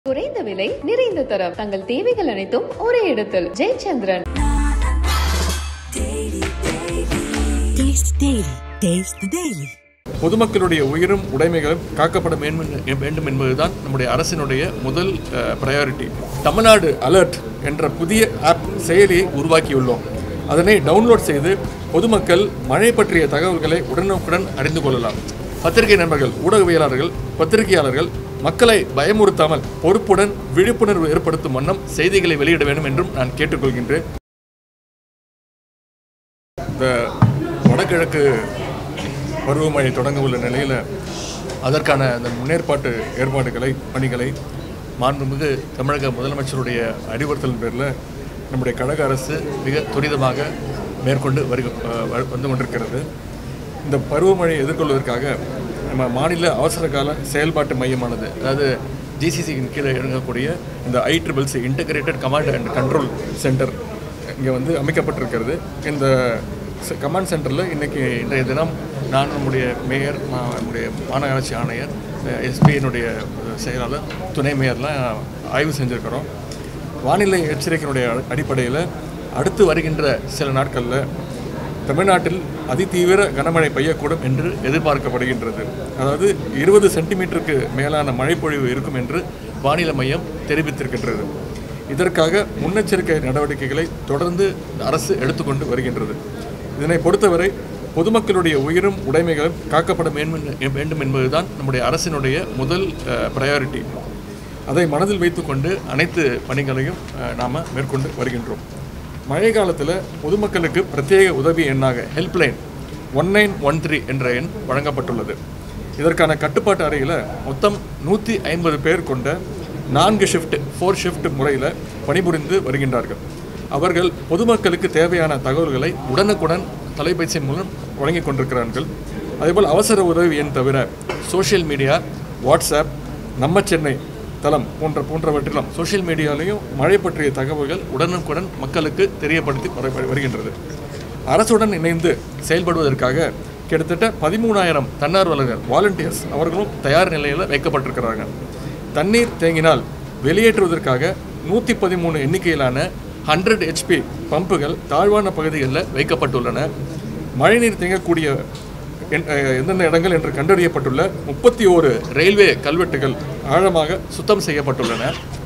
குறைந்த விலை நிறைந்த தரம் தங்கள் தேவைகள் அனைத்தும் ஒரே இடத்தில் Jayachandran Taste Daily. Taste the Daily. பொதுமக்களுடைய உயிரும் உடைமைகளும் காக்கப்பட வேண்டும் வேண்டும் என்பதுதான் நம்முடைய அரசினுடைய முதல் ப்ரையாரிட்டி தமிழ்நாடு அலர்ட் என்ற புதிய ஆப் செயலியை உருவாக்கியுள்ளோம் அதனை டவுன்லோட் செய்து பொதுமக்கள் மழை பற்றிய தகவல்களை உடனுக்குடன் அறிந்து கொள்ளலாம் பத்திரிகை நண்பர்கள் ஊடகவியலாளர்கள் பத்திரிகையாளர்கள் மக்களை பயமுறுத்தாமல் பொறுப்புடன் விழிப்புணர்வு ஏற்படுத்தும் வண்ணம் செய்திகளை வெளியிட வேண்டும் என்றும் நான் கேட்டுக்கொள்கின்றேன் இந்த வடகிழக்கு பருவமழை தொடங்க உள்ள நிலையில் அதற்கான அந்த முன்னேற்பாட்டு ஏற்பாடுகளை பணிகளை மாண்புமிகு தமிழக முதலமைச்சருடைய அறிவுறுத்தல் பேரில் நம்முடைய கழக அரசு மிக துரிதமாக மேற்கொண்டு வருக அஹ் வ- வந்து கொண்டிருக்கிறது இந்த பருவமழையை எதிர்கொள்வதற்காக நம்ம மாநில அவசர கால செயல்பாட்டு மையமானது அதாவது ஜிசிசியின் கீழே இறங்கக்கூடிய இந்த I triple C integrated command and control centre இங்கே வந்து அமைக்கப்பட்டிருக்கிறது இந்த ச- கமாண்ட் சென்டரில் இன்றைக்கி இன்றைய தினம் நான் நம்முடைய மேயர் மா- நம்முடைய மாநகராட்சி ஆணையர் எஸ்பியினுடைய செயலாளர் துணை மேயர்லாம் ஆய்வு செஞ்சுருக்கிறோம் வானிலை எச்சரிக்கையினுடைய அடிப்படையில் அடுத்து வருகின்ற சில நாட்களில் தமிழ்நாட்டில் அதிதீவிர கனமழை பெய்யக்கூடும் என்று எதிர்பார்க்கப்படுகின்றது அதாவது இருபது சென்டிமீட்டருக்கு மேலான மழைப்பொழிவு இருக்கும் என்று வானிலை மையம் தெரிவித்திருக்கின்றது இதற்காக முன்னெச்சரிக்கை நடவடிக்கைகளை தொடர்ந்து அரசு எடுத்துக்கொண்டு வருகின்றது இதனை பொறுத்தவரை பொதுமக்களுடைய உயிரும் உடைமைகளும் காக்கப்பட வேண்டும் வேண்டும் என்பதுதான் நம்முடைய அரசினுடைய முதல் ப்ரையாரிட்டி அதை மனதில் வைத்துக்கொண்டு அனைத்து பணிகளையும் நாம் மேற்கொண்டு வருகின்றோம் மழை காலத்தில் பொதுமக்களுக்கு பிரத்யேக உதவி எண்ணாக helpline one nine one three என்ற எண் வழங்கப்பட்டுள்ளது இதற்கான கட்டுப்பாட்டு அறையில் மொத்தம் நூற்றி ஐம்பது பேர் கொண்ட நான்கு ஷிஃப்ட் ஃபோர் ஷிஃப்ட் முறையில் பணிபுரிந்து வருகின்றார்கள் அவர்கள் பொதுமக்களுக்கு தேவையான தகவல்களை உடனுக்குடன் தொலைபேசி மூலம் வழங்கிக் கொண்டிருக்கிறார்கள் அதேபோல் அவசர உதவி எண் தவிர சோஷியல் மீடியா வாட்ஸ்அப் நம்ம சென்னை தளம் போன்ற போன்றவற்றிலும் சோஷியல் மீடியாலையும் மழை பற்றிய தகவல்கள் உடனுக்குடன் மக்களுக்கு தெரியப்படுத்தி வர- வருகின்றது அரசுடன் இணைந்து செயல்படுவதற்காக கிட்டத்தட்ட பதிமூணாயிரம் தன்னார்வலர்கள் வாலண்டியர்ஸ் அவர்களும் தயார் நிலையில் வைக்கப்பட்டிருக்கிறார்கள் தண்ணீர் தேங்கினால் வெளியேற்றுவதற்காக நூற்றி பதிமூணு எண்ணிக்கையிலான ஹண்ட்ரட் ஹெச்பி பம்புகள் தாழ்வான பகுதிகளில் வைக்கப்பட்டுள்ளன மழைநீர் தேங்கக்கூடிய என்- அஹ் எந்தெந்த இடங்கள் என்று கண்டறியப்பட்டுள்ள முப்பத்தி ஓரு ரயில்வே கல்வெட்டுகள் ஆழமாக சுத்தம் செய்யப்பட்டுள்ளன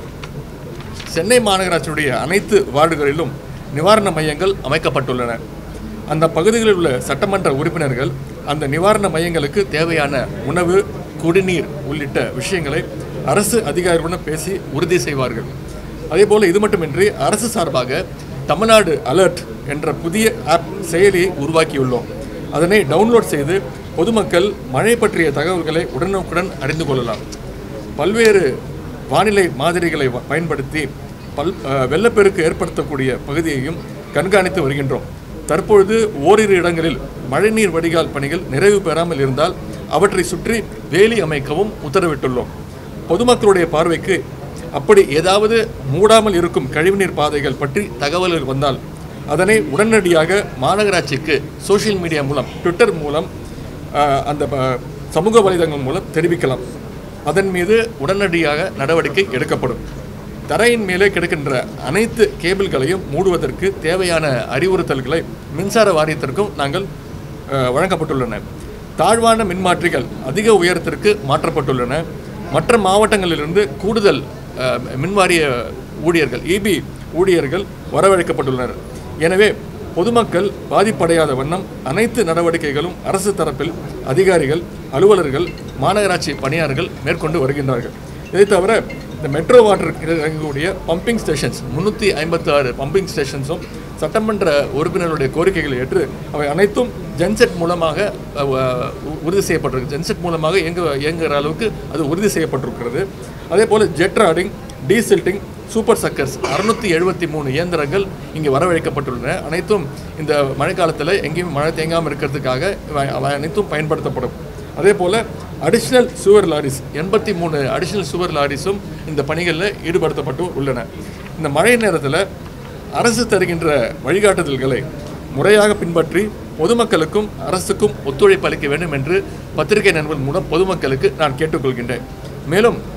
சென்னை மாநகராட்சியுடைய அனைத்து வார்டுகளிலும் நிவாரண மையங்கள் அமைக்கப்பட்டுள்ளன அந்த பகுதிகளில் உள்ள சட்டமன்ற உறுப்பினர்கள் அந்த நிவாரண மையங்களுக்கு தேவையான உணவு குடிநீர் உள்ளிட்ட விஷயங்களை அரசு அதிகாரிகளுடன் பேசி உறுதி செய்வார்கள் அதேபோல் இது மட்டுமின்றி அரசு சார்பாக தமிழ்நாடு அலர்ட் என்ற புதிய ஆப் செயலியை உருவாக்கியுள்ளோம் அதனை டவுன்லோட் செய்து பொதுமக்கள் மழை பற்றிய தகவல்களை உடனுக்குடன் அறிந்து கொள்ளலாம் பல்வேறு வானிலை மாதிரிகளை வ- பயன்படுத்தி பல் அஹ், வெள்ளப்பெருக்கு ஏற்படுத்தக்கூடிய பகுதியையும் கண்காணித்து வருகின்றோம் தற்பொழுது ஓரிரு இடங்களில் மழைநீர் வடிகால் பணிகள் நிறைவு பெறாமல் இருந்தால் அவற்றை சுற்றி வேலி அமைக்கவும் உத்தரவிட்டுள்ளோம் பொதுமக்களுடைய பார்வைக்கு அப்படி ஏதாவது மூடாமல் இருக்கும் கழிவுநீர் பாதைகள் பற்றி தகவல்கள் வந்தால் அதனை உடனடியாக மாநகராட்சிக்கு சோஷியல் மீடியா மூலம் ட்விட்டர் மூலம் ஆஹ், அந்த ப- சமூக வலைதளங்கள் மூலம் தெரிவிக்கலாம் அதன் மீது உடனடியாக நடவடிக்கை எடுக்கப்படும் தரையின் மேலே கிடக்கின்ற அனைத்து கேபிள்களையும் மூடுவதற்கு தேவையான அறிவுறுத்தல்களை மின்சார வாரியத்திற்கும் நாங்கள் ஆஹ், வழங்கப்பட்டுள்ளன தாழ்வான மின்மாற்றிகள் அதிக உயரத்திற்கு மாற்றப்பட்டுள்ளன மற்ற மாவட்டங்களிலிருந்து கூடுதல் ஆஹ், மின்வாரிய ஊழியர்கள் இபி ஊழியர்கள் வரவழைக்கப்பட்டுள்ளனர் எனவே பொதுமக்கள் பாதிப்படையாத வண்ணம் அனைத்து நடவடிக்கைகளும் அரசு தரப்பில் அதிகாரிகள் அலுவலர்கள் மாநகராட்சி பணியாளர்கள் மேற்கொண்டு வருகின்றார்கள் இதை தவிர இந்த மெட்ரோ வாட்டர் இறங்கக்கூடிய பம்பிங் ஸ்டேஷன்ஸ் முந்நூற்றி ஐம்பத்தி ஆறு பம்பிங் ஸ்டேஷன்ஸும் சட்டமன்ற உறுப்பினர்களுடைய கோரிக்கைகளை ஏற்று அவை அனைத்தும் ஜென்செட் மூலமாக அஹ், உ- உறுதி செய்யப்பட்டிருக்கு ஜென்செட் மூலமாக இயங்க இயங்குகிற அளவுக்கு அது உறுதி செய்யப்பட்டிருக்கிறது அதே போல் jet rodding desilting super suckers அறுநூத்தி எழுபத்தி மூணு இயந்திரங்கள் இங்கே வரவழைக்கப்பட்டுள்ளன அனைத்தும் இந்த மழைக்காலத்தில் எங்கேயும் மழை தேங்காமல் இருக்கிறதுக்காக இவை- அவை அனைத்தும் பயன்படுத்தப்படும் அதே போல் அடிஷ்னல் சுவர் லாரிஸ் எண்பத்தி மூணு அடிஷ்னல் சுவர் லாரிஸும் இந்த பணிகளில் ஈடுபடுத்தப்பட்டு உள்ளன இந்த மழை நேரத்தில் அரசு தருகின்ற வழிகாட்டுதல்களை முறையாக பின்பற்றி பொதுமக்களுக்கும் அரசுக்கும் ஒத்துழைப்பு அளிக்க வேண்டும் என்று பத்திரிகை நண்பர்கள் மூலம் பொதுமக்களுக்கு நான் கேட்டுக்கொள்கின்றேன் மேலும்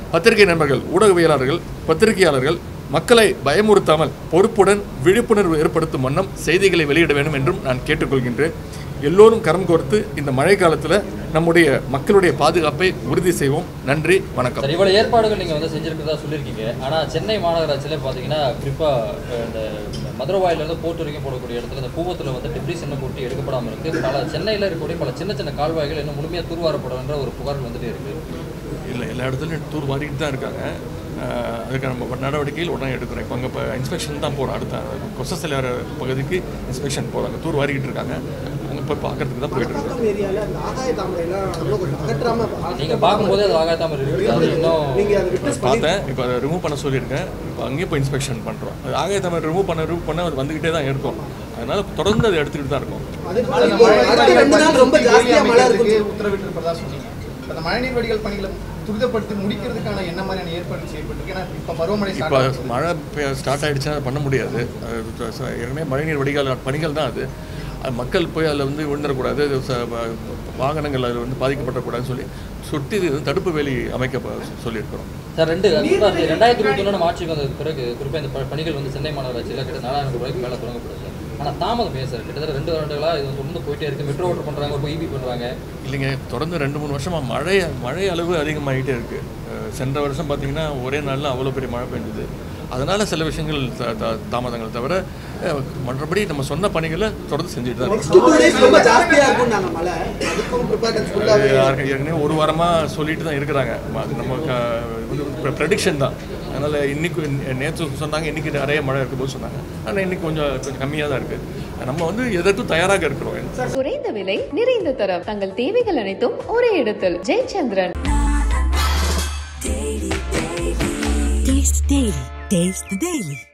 பத்திரிகை நண்பர்கள் ஊடகவியலாளர்கள் பத்திரிகையாளர்கள் மக்களை பயமுறுத்தாமல் பொறுப்புடன் விழிப்புணர்வு ஏற்படுத்தும் வண்ணம் செய்திகளை வெளியிட வேண்டும் என்றும் நான் கேட்டுக்கொள்கின்றேன் எல்லோரும் கரம் கோர்த்து இந்த மழை காலத்தில் நம்முடைய மக்களுடைய பாதுகாப்பை உறுதி செய்வோம் நன்றி வணக்கம் சார் இவ்வளவு ஏற்பாடுகள் நீங்க வந்து செஞ்சிருக்கிறதா சொல்லியிருக்கீங்க ஆனா சென்னை மாநகராட்சியில பாத்தீங்கன்னா குறிப்பா அஹ், இந்த மதுரவாயில இருந்து போர்ட் வரைக்கும் போடக்கூடிய இடத்துல இந்த கூவத்துல வந்து டெப்ரிஸ் இன்னும் கூட்டி எடுக்கப்படாம இருக்கு பல சென்னையில இருக்கக்கூடிய பல சின்ன சின்ன கால்வாய்கள் இன்னும் முழுமையா தூர்வாரப்படன்ற ஒரு புகார் வந்துட்டே இருக்கு இல்லை எல்லா இடத்துலையும் தூர் வாரிட்டு தான் இருக்காங்க அஹ் அதுக்கு நம்ம நடவடிக்கைகள் உடனே எடுக்கிறோம் இப்போ அங்கே இப்போ இன்ஸ்பெக்ஷன் தான் போகிறோம் அடுத்த கொசசலையார பகுதிக்கு இன்ஸ்பெக்ஷன் போகிறாங்க தூர் வாரிக்கிட்டு இருக்காங்க அங்கே போய் பார்க்கறதுக்கு தான் போயிட்டு இருக்காங்க பக்கம் ஏரியால அந்த ஆகாய தாமரைலாம் இன்னும் கொஞ்சம் அகற்றாம நீங்க பார்க்கும்போதே அது ஆகாதாம இருக்கு அது இன்னும் நீங்க அதை விட்னஸ் பண்ணி பார்த்தேன் இப்போ அதை ரிமூவ் பண்ண சொல்லியிருக்கேன் இப்போ அங்கேயும் போய் இன்ஸ்பெக்ஷன் பண்ணுறோம் அது ஆகாய தமிழ் ரிமூவ் பண்ண ரிமூவ் பண்ண அது வந்துக்கிட்டே தான் இருக்கும் அதனால் தொடர்ந்து அதை எடுத்துக்கிட்டு தான் இருக்கும் அது இப்போ அடுத்த ரெண்டு நாள் ரொம்ப ஜாஸ்தியா மழை இருக்கும் உத்தரவிட்டிருப்பதா சொன்னீங்க அந்த மழைநீர் வடிகால் பணிகளை துரிதப்படுத்தி முடிக்கிறதுக்கான என்ன மாதிரியான ஏற்பாடு செய்யப்பட்டிருக்கு ஏன்னா இப்போ பருவமழை start இப்போ ஆகுது. மழை ஸ்டார்ட் ஆகிடுச்சுன்னா அதை பண்ண முடியாது அது ச- ஏற்கனவே மழைநீர் வடிகால் பணிகள் தான் அது அது மக்கள் போய் அதில் வந்து விழுந்துடக்கூடாது அது ச- வ- வாகனங்கள் அதில் வந்து பாதிக்கப்படக்கூடாதுன்னு சொல்லி சுற்றி இது வந்து தடுப்பு வேலி அமைக்க ப- சொல்லியிருக்கிறோம் சார் ரெண்டு குறிப்பா ரெண்டாயிரத்தி இருபத்தி ஒன்று ஆட்சிக்கு வந்த பிறகு குறிப்பா இந்த ப- பணிகள் வந்து சென்னை மாநகராட்சியில் கிட்ட நாலாயிரம் ரூபாய்க்கு மேலே தொடங்கப்படுது சார் ஆனா தாமதம் ஏன் சார் கிட்டத்தட்ட ரெண்டு வருடங்களா இது வந்து தொடர்ந்து போயிட்டே இருக்கு மெட்ரோ ஓட்டர் பண்றாங்க ஒரு இபி பண்றாங்க இல்லைங்க தொடர்ந்து ரெண்டு மூணு வருஷமாக மழை மழை அளவு அதிகமாகிட்டே இருக்குது சென்ற வருஷம் பார்த்தீங்கன்னா ஒரே நாளில் அவ்வளோ பெரிய மழை பெஞ்சது அதனால் சில விஷயங்கள் த- த- தாமதங்கள் தவிர அஹ், மற்றபடி நம்ம சொன்ன பணிகளை தொடர்ந்து செஞ்சுட்டு தான் இருக்கோம் டூ டேஸ் ரொம்ப ஜாஸ்தியா இருக்கும் நாங்க மழை அதுக்கும் ப்ரிப்பேர்னஸ் அது ஃபுல்லாக யாருக்கு ஏற்கனவே ஒரு வாரமாக சொல்லிட்டு தான் இருக்கிறாங்க ம- அது நம்ம ப்ரெடிக்ஷன் தான் அதனால் இன்னைக்கு நேற்று சொன்னாங்க இன்னைக்கு நிறைய மழை இருக்கும்போது சொன்னாங்க ஆனால் இன்னைக்கு கொஞ்சம் கொஞ்சம் கம்மியாக தான் இருக்குது நம்ம வந்து எதற்கும் தயாராக இருக்கிறோம் குறைந்த விலை நிறைந்த தரம் தங்கள் தேவைகள் அனைத்தும் ஒரே இடத்தில் Jayachandran Taste the Daily. Taste the Daily.